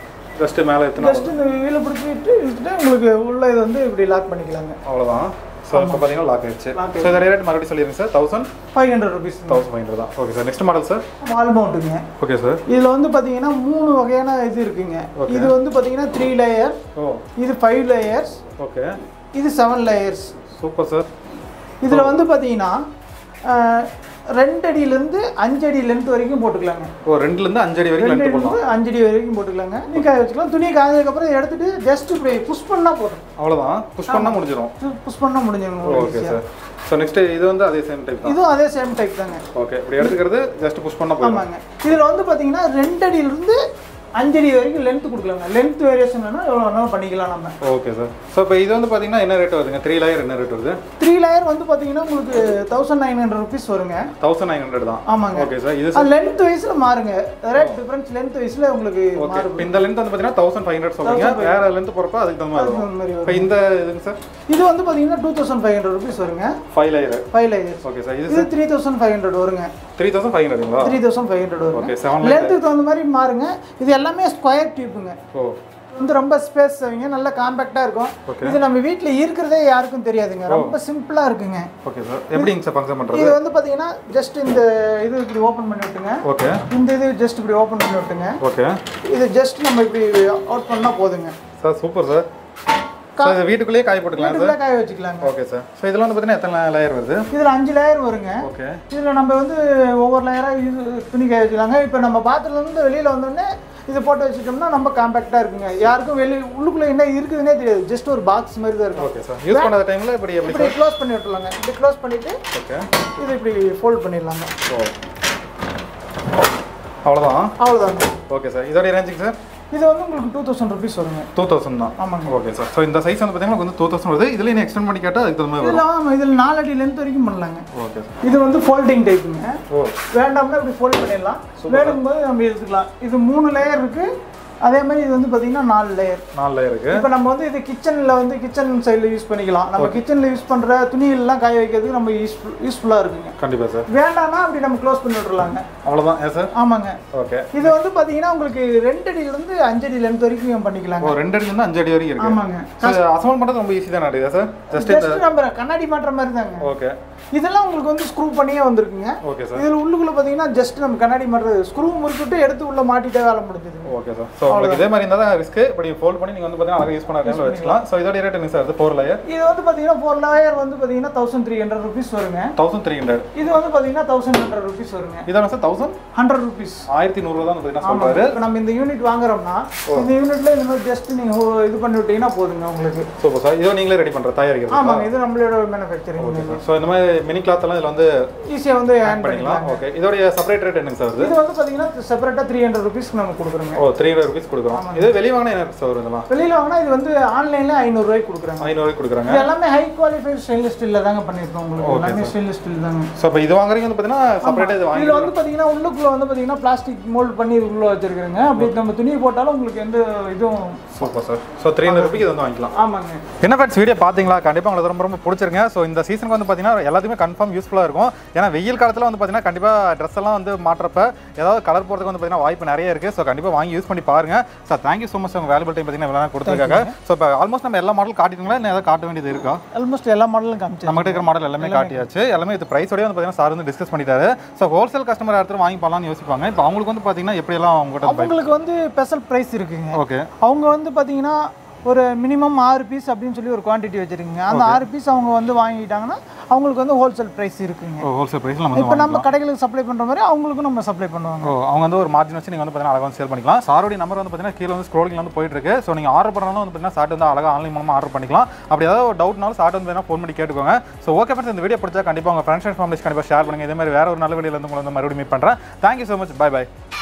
S1: ஜஸ்ட்டு மேலே எத்தனை
S2: ஜஸ்ட் இந்த வீலை பிடிச்சிட்டு இழுத்துட்டு உங்களுக்கு உள்ள இது வந்து இப்படி லாக் பண்ணிக்கலாங்க
S1: அவ்வளோதான் ஸோ இப்போ பார்த்தீங்கன்னா லாக் ஆயிடுச்சு
S2: Lock
S1: ஸோ இதோட ரேட் மறுபடியும் சொல்லிடுங்க sir thousand
S2: five hundred rupees
S1: thousand five hundred தான் okay sir next model sir
S2: wall மவுண்ட்டுங்க
S1: ஓகே சார்
S2: இதில் வந்து பார்த்தீங்கன்னா மூணு வகையான இது இருக்குங்க
S1: Okay.
S2: இது வந்து பார்த்தீங்கன்னா த்ரீ லேயர்
S1: ஓ
S2: இது ஃபைவ் லேயர்ஸ்
S1: ஓகே
S2: இது செவன் லேயர்ஸ்
S1: சூப்பர் சார்
S2: இதில் வந்து பார்த்தீங்கன்னா அஹ், ரெண்டு அடியிலேருந்து அஞ்சு அடி லென்த் வரைக்கும் போட்டுக்கலாங்க
S1: ஓ ரெண்டுலேருந்து அஞ்சு அடி வரைக்கும்
S2: ரெண்டு
S1: லென்த் போடலாம்
S2: அடியிலேருந்து அஞ்சு அடி வரைக்கும் போட்டுக்கலாங்க துணி காய வச்சுக்கலாம் துணி காய்ஞ்சதுக்கப்புறம் எடுத்துட்டு ஜஸ்ட் இப்படி புஷ் பண்ணால் போதும்
S1: அவ்வளோதான் புஷ் பண்ணால் முடிஞ்சிடும்
S2: புஷ் பண்ணால் முடிஞ்சிடும்
S1: ஓகே சார் ஸோ நெக்ஸ்ட் இது வந்து அதே சேம் டைப் தான்
S2: இதுவும் அதே சேம் டைப் தாங்க
S1: ஓகே இப்படி எடுத்துக்கிறது ஜஸ்ட் புஷ் பண்ண போதும்
S2: ஆமாங்க இதில் வந்து பார்த்தீங்கன்னா ரெண்டு அடியிலிருந்து அஞ்சு அடி வரைக்கும் லென்த் கொடுக்கலாங்க லென்த் வேரியேஷன் வேணால் எவ்வளோ வேணாலும் பண்ணிக்கலாம் நம்ம
S1: ஓகே சார் ஸோ இப்போ இது வந்து பார்த்தீங்கன்னா என்ன ரேட் வருதுங்க த்ரீ லேயர் என்ன ரேட் வருது
S2: த்ரீ லேயர் வந்து பார்த்தீங்கன்னா உங்களுக்கு தௌசண்ட் நைன் ஹண்ட்ரட் ருபீஸ் வருங்க
S1: தௌசண்ட் நைன் ஹண்ட்ரட் தான்
S2: ஆமாங்க
S1: ஓகே சார் இது
S2: அது லென்த் வைஸில் மாறுங்க ரேட் டிஃப்ரென்ஸ் லென்த் வைஸில் உங்களுக்கு
S1: ஓகே
S2: மாறும்
S1: இப்போ இந்த லென்த் வந்து பார்த்தீங்கன்னா தௌசண்ட் ஃபைவ் ஹண்ட்ரட் சொல்றீங்க வேற லென்த் போகிறப்ப அதுக்கு தகுந்த மாதிரி
S2: அதுக்கு
S1: வரும்
S2: தகுந்த மாதிரி
S1: இப்போ இந்த இதுங்க சார்
S2: இது வந்து பார்த்தீங்கன்னா two thousand five hundred rupees வருங்க
S1: five layer
S2: five layers
S1: okay sir இது
S2: இது த்ரீ தௌசண்ட் ஃபைவ் ஹண்ட்ரட் வருங்க
S1: த்ரீ தௌசண்ட் ஃபைவ் ஹண்ட்ரடுங்களா
S2: த்ரீ தௌசண்ட் ஃபைவ் ஹண்ட்ரட் வருங்க
S1: ஓகே செவன் லேயர்
S2: லென்த்துக்கு தகுந்த மாதிரி மாறுங்க இது எல்லாமே ஸ்கொயர் டியூப்புங்க
S1: ஓ
S2: வந்து ரொம்ப ஸ்பேஸ் அவங்க நல்ல காம்பேக்டாக இருக்கும்
S1: Okay.
S2: இது நம்ம வீட்டில் இருக்கிறதே யாருக்கும் தெரியாதுங்க ரொம்ப சிம்பிளாக இருக்குங்க
S1: ஓகே சார் எப்படிங்க சார் ஃபங்க்ஷன் பண்ணுறது
S2: இது வந்து பார்த்தீங்கன்னா ஜஸ்ட் இந்த இது இப்படி ஓப்பன் பண்ணி விட்டுங்க
S1: ஓகே
S2: இந்த இது ஜஸ்ட் இப்படி ஓப்பன் பண்ணி விட்டுங்க
S1: ஓகே
S2: இது ஜஸ்ட் நம்ம இப்படி அவுட் பண்ணால் போதுங்க
S1: சார் சூப்பர் சார் சார் இது வீட்டுக்குள்ளேயே காய போட்டுக்கலாம் சார்
S2: வீட்டுக்குள்ளே காய வச்சுக்கலாங்க
S1: ஓகே சார் ஸோ இதில் வந்து பார்த்தீங்கன்னா எத்தனை லேயர் வருது
S2: இதில் அஞ்சு லேயர் வருங்க
S1: ஓகே
S2: இதில் நம்ம வந்து ஒவ்வொரு லேயராக இது துணி காய வச்சுக்கலாங்க இப்போ நம்ம பாத்திரத்துலேருந்து வெளியில் வந்தோடனே இது போட்டு வச்சுட்டோம்னா நம்ம காம்பேக்டாக இருக்குங்க யாருக்கும் வெளியே உள்ளுக்குள்ளே என்ன இருக்குதுன்னே தெரியாது ஜஸ்ட் ஒரு பாக்ஸ் மாதிரி தான் இருக்கும்
S1: ஓகே சார் யூஸ் பண்ணாத டைமில் இப்படி எப்படி
S2: இப்படி க்ளோஸ் பண்ணி விட்டுலாங்க இப்படி க்ளோஸ் பண்ணிவிட்டு
S1: ஓகே
S2: இது இப்படி ஃபோல்ட் பண்ணிடலாங்க
S1: ஓ அவ்வளோதான்
S2: அவ்வளோதாங்க
S1: ஓகே சார் இதோட ரேஞ்சுங்க சார்
S2: இது வந்து உங்களுக்கு டூ தௌசண்ட் ருபீஸ் வருங்க
S1: டூ தௌசண்ட் தான்
S2: ஆமாங்க.
S1: ஓகே சார் ஸோ இந்த சைஸ் வந்து பார்த்தீங்கன்னா வந்து டூ தௌசண்ட் வருது இதில் நீ எக்ஸ்டெண்ட் பண்ணி கேட்டால் அதுக்கு தகுந்த மாதிரி
S2: இதில்
S1: வரும்
S2: ஆமாம் இதில் நாலு அடி லென்த் வரைக்கும் பண்ணலாங்க
S1: ஓகே சார்
S2: இது வந்து ஃபோல்டிங் டைப்புங்க
S1: ஓ
S2: வேண்டாம்னா இப்படி ஃபோல்ட் பண்ணிடலாம் வேணும்போது நம்ம எடுத்துக்கலாம் இது மூணு லேயர் இருக்கு அதே மாதிரி இது வந்து பார்த்தீங்கன்னா நாலு லேயர்
S1: நாலு லேயர் இருக்கு
S2: இப்போ நம்ம வந்து இது கிச்சனில் வந்து கிச்சன் சைடில் யூஸ் பண்ணிக்கலாம் நம்ம கிச்சனில் யூஸ் பண்ணுற துணியெல்லாம் காய வைக்கிறதுக்கு நம்ம யூஸ்ஃபுல் யூஸ்ஃபுல்லாக இருக்குங்க
S1: கண்டிப்பாக சார்
S2: வேண்டாம்னா அப்படி நம்ம க்ளோஸ் பண்ணி விட்டுறலாங்க
S1: அவ்வளோதான் ஏன் சார்
S2: ஆமாங்க
S1: ஓகே
S2: இது வந்து பார்த்தீங்கன்னா உங்களுக்கு ரெண்டு அடியிலேருந்து அஞ்சு அடி லென்த் வரைக்கும் பண்ணிக்கலாங்க
S1: ஓ ரெண்டு அடிலேருந்து அஞ்சு அடி வரைக்கும் இருக்கு
S2: ஆமாங்க
S1: சார் அசம்பல் பண்ணுறது ரொம்ப ஈஸி தான் நடக்குதா சார் ஜஸ்ட் இந்த
S2: ஜஸ்ட் நம்ம கண்ணாடி மாட்டுற மாதிரி தாங்க
S1: ஓகே
S2: இதெல்லாம் உங்களுக்கு வந்து ஸ்க்ரூ பண்ணியே வந்திருக்குங்க
S1: ஓகே சார்
S2: இதில் உள்ளுக்குள்ள பார்த்தீங்கன்னா ஜஸ்ட் நம்ம கண்ணாடி மாட்டுறது ஸ்க்ரூ முறுக்கிட்டு எடுத்து உள்ள மாட்டிட்டே வேலை முடிஞ்சதுங்க
S1: ஓகே சார் ஸோ உங்களுக்கு இதே மாதிரி இருந்தால் தான் ரிஸ்க்கு இப்படி ஃபோல்ட் பண்ணி நீங்கள் வந்து பார்த்தீங்கன்னா அழகாக யூஸ் பண்ண டைமில் வச்சுக்கலாம் ஸோ இதோட ரேட் என்ன சார் அது ஃபோர் லேயர்
S2: இது வந்து பார்த்தீங்கன்னா ஃபோர் லேயர் வந்து பார்த்தீங்கன்னா தௌசண்ட் த்ரீ ஹண்ட்ரட் ருபீஸ் வருங்க
S1: தௌசண்ட் த்ரீ ஹண்ட்ரட்
S2: இது வந்து பார்த்தீங்கன்னா தௌசண்ட் ஹண்ட்ரட் ருபீஸ் வருங்க
S1: இதான சார் தௌசண்ட்
S2: ஹண்ட்ரட் ருபீஸ்
S1: ஆயிரத்தி நூறுரூவா தான் பார்த்தீங்கன்னா
S2: ஆமாம்
S1: சொல்கிறாரு
S2: இப்போ நம்ம இந்த யூனிட் வாங்குறோம்னா இந்த யூனிட்ல இந்த மாதிரி ஜஸ்ட் நீங்கள் இது பண்ணி விட்டீங்கன்னா போதுங்க உங்களுக்கு
S1: சூப்பர் சார் இதோ நீங்களே ரெடி பண்ணுற தயாரிக்கிறது
S2: ஆமாங்க இது நம்மளோட மேனுஃபேக்சரிங்
S1: ஸோ இந்த மாதிரி மினி கிளாத் எல்லாம் இதில் வந்து
S2: ஈஸியாக வந்து ஹேண்ட்
S1: பண்ணிக்கலாம்
S2: பண்ணிக்கலாம்
S1: ஓகே இதோடைய செப்பரேட் ரேட் என்னங்க சார் வருது
S2: இது வந்து பார்த்தீங்கன்னா செப்பரேட்டாக த்ரீ ஹண்ட்ரட் ருபீஸ்க்கு நம்ம கொடுக்குறோங்க
S1: ஓ த்ரீ ஹண்ட்ரட் ருபீஸ் கொடுக்குறோம் இது வெளியே வாங்கினா என்ன சார் வரும் இதெல்லாம்
S2: வெளியில் வாங்கினா இது வந்து ஆன்லைனில் ஐநூறுரூவாய்க்கு கொடுக்குறாங்க
S1: ஐநூறுவாய்க்கு கொடுக்குறாங்க
S2: இது எல்லாமே ஹை குவாலிஃபைட் ஸ்டெயின்லெஸ் ஸ்டீலில் தாங்க பண்ணியிருக்கோம் உங்களுக்கு எல்லாமே ஸ்டெயின்லெஸ் ஸ்டீல் தாங்க
S1: ஸோ இப்போ இது வாங்குறீங்க வந்து பார்த்தீங்கன்னா செப்பரேட்டாக இது வாங்கி
S2: இதில் வந்து பார்த்தீங்கன்னா உள்ளுக்குள்ள வந்து பார்த்தீங்கன்னா பிளாஸ்டிக் மோல்ட் பண்ணி உள்ள வச்சிருக்கிறேங்க அப்படி நம்ம துணி போட்டாலும் உங்களுக்கு எந்த இதுவும்
S1: super sir so three hundred ருபீக்கு இது வந்து வாங்கிக்கலாம்
S2: ஆமாங்க
S1: என்ன ஃப்ரெண்ட்ஸ் வீடியோ பார்த்தீங்களா கண்டிப்பாக உங்களுக்கு ரொம்ப ரொம்ப பிடிச்சிருங்க ஸோ இந்த சீசனுக்கு வந்து பார்த்தீங்கன்னா எல்லாத்துக்குமே கன்ஃபார்ம் யூஸ்ஃபுல்லாக இருக்கும் ஏன்னா வெயில் காலத்தில் வந்து பார்த்தீங்கன்னா கண்டிப்பாக ட்ரெஸ் எல்லாம் வந்து மாட்டுறப்ப ஏதாவது கலர் போகிறதுக்கு வந்து பார்த்தீங்கன்னா வாய்ப்பு நிறைய இருக்குது ஸோ கண்டிப்பாக வாங்கி யூஸ் பண்ணி பாருங்க ஸோ தேங்க்யூ ஸோ மச் உங்கள் வேலைபிள் டைம் பார்த்தீங்கன்னா இவ்வளோ நேரம் கொடுத்துருக்காங்க ஸோ இப்போ ஆல்மோஸ்ட் நம்ம எல்லா மாடல் காட்டிட்டீங்களா இல்லை ஏதாவது காட்ட வேண்டியது இருக்கா
S2: ஆல்மோஸ்ட் எல்லா மாடலும் காமிச்சு
S1: நம்மகிட்ட இருக்கிற மாடல் எல்லாமே காட்டியாச்சு எல்லாமே இது ப்ரைஸோடய வந்து பார்த்தீங்கன்னா சார் வந்து டிஸ்கஸ் பண்ணிட்டாரு ஸோ ஹோல்சேல் கஸ்டமர் யாரும் வாங்கி பண்ணலாம்னு யோசிப்பாங்க இப்போ அவங்களுக்கு வந்து பார்த்தீங்கன்னா எப்படியெல்லாம் அவங்ககிட்ட
S2: அவங்களுக்கு வந்து ஸ்பெஷல் ப்ரைஸ் இருக்குங்க
S1: ஓகே
S2: அவங்க வந்து பார்த்தீங்கன்னா ஒரு மினிமம் ஆறு பீஸ் அப்படின்னு சொல்லி ஒரு குவான்டிட்டி வச்சிருக்கீங்க அந்த ஆறு பீஸ் அவங்க வந்து வாங்கிட்டாங்கன்னா அவங்களுக்கு வந்து ஹோல்சேல் ப்ரைஸ் இருக்குங்க
S1: ஹோல்சேல் ப்ரைஸில் நம்ம வந்து
S2: இப்போ நம்ம கடைகளுக்கு சப்ளை பண்ணுற மாதிரி அவங்களுக்கும் நம்ம சப்ளை பண்ணுவாங்க
S1: ஓ அவங்க வந்து ஒரு மார்ஜின் வச்சு நீங்கள் வந்து பார்த்தீங்கன்னா அழகாக சேல் பண்ணிக்கலாம் சாரோடைய நம்பர் வந்து பார்த்தீங்கன்னா கீழே வந்து ஸ்க்ரோலிங் வந்து போயிட்டு இருக்கு ஸோ நீங்கள் ஆர்டர் பண்ணாலும் வந்து பார்த்தீங்கன்னா சாட் வந்து அழகாக ஆன்லைன் மூலமாக ஆர்டர் பண்ணிக்கலாம் அப்படி ஏதாவது ஒரு டவுட்னாலும் சாட் வந்து பார்த்தீங்கன்னா ஃபோன் பண்ணி கேட்டுக்கோங்க ஸோ ஓகே ஃப்ரெண்ட்ஸ் இந்த வீடியோ பிடிச்சா கண்டிப்பாக உங்கள் ஃப்ரெண்ட்ஸ் அண்ட் ஃபேமிலிஸ் கண்டிப்பாக ஷேர் பண்ணுங்கள் இதே மாதிரி வேற ஒரு நல்ல வீடியோவில் வந்து உங்களை வந்து மறுபடியும் மீட் பண்ணுறேன் thank you so much bye by